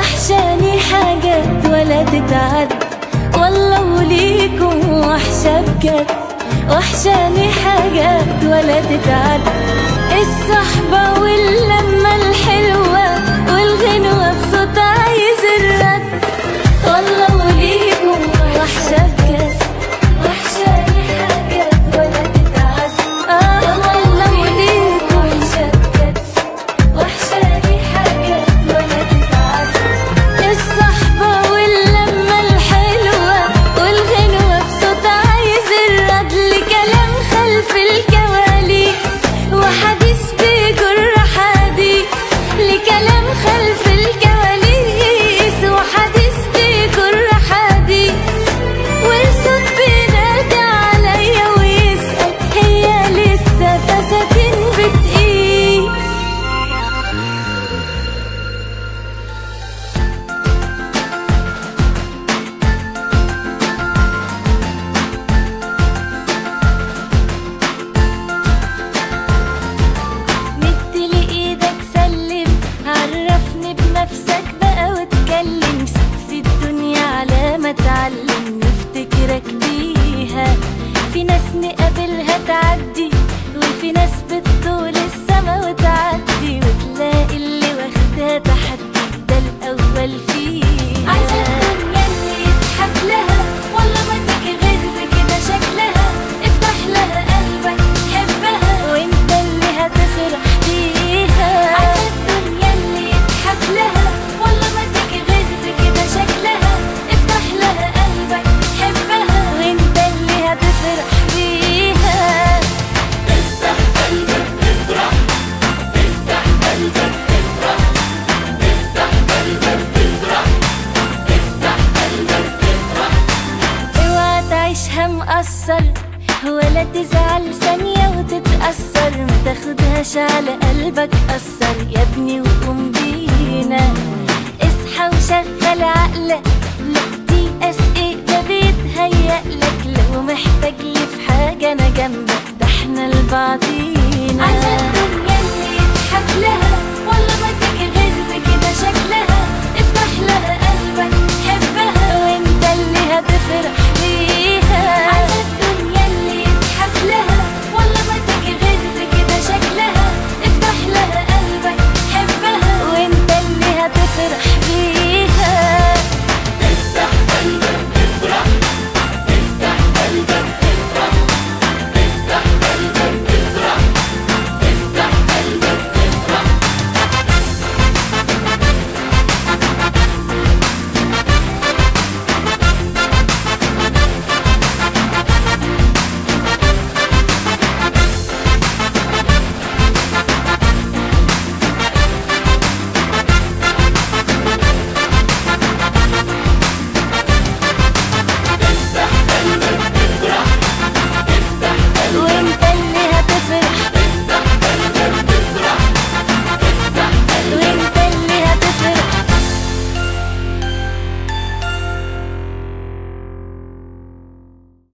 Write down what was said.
وحشاني حاجات ولا تتعد والله وليكم وحشة بجد وحشاني حاجات ولا تتعد الصحبة واللمة الحلوة والغنوة بصوت عايز الرد والله وليكم وحشة بجد وحشاني حاجات ولا تتعد آه والله وليكم وحشة بجد وحشاني حاجات ولا تتعد الصحبة واللمة الحلوة والغنوة بصوت عايز الرد لكلام خلف الكواليس وحديث بيجر حديث لكلام خلف الكواليس وحديث بيجر حديث والصوت بينادي عليا ويسأل هي لسه فساتين بتقيس مدلي ايدك سلم عرفني بنفسك بقى واتكلم سيب في الدنيا على ما اتعلم نفتكرك بيها في ناس نقابلها تعدي وفي ناس بتطول السما وتعدي وتلاقي اللي واخدها تحدي ده الاول فيها عايزة الدنيا اللي يضحك لها والله ما تيجي غير بكده شكلها افتح لها قلبك حبها وانت اللي هتفرح بيها عايزة الدنيا اللي يضحك لها والله ما تيجي غير بكده شكلها افتح لها قلبك حبها وانت اللي هتفرح بيها اوعى تعيشها مقصر ولا تزعل ثانية وتتأثر ما تاخدهاش على قلبك أثر يا ابني وقوم بينا اصحى وشغل عقلك لا تيأس ايه ده بيتهيألك لو محتاج لي في حاجة أنا جنبك ده احنا لبعضينا عايزة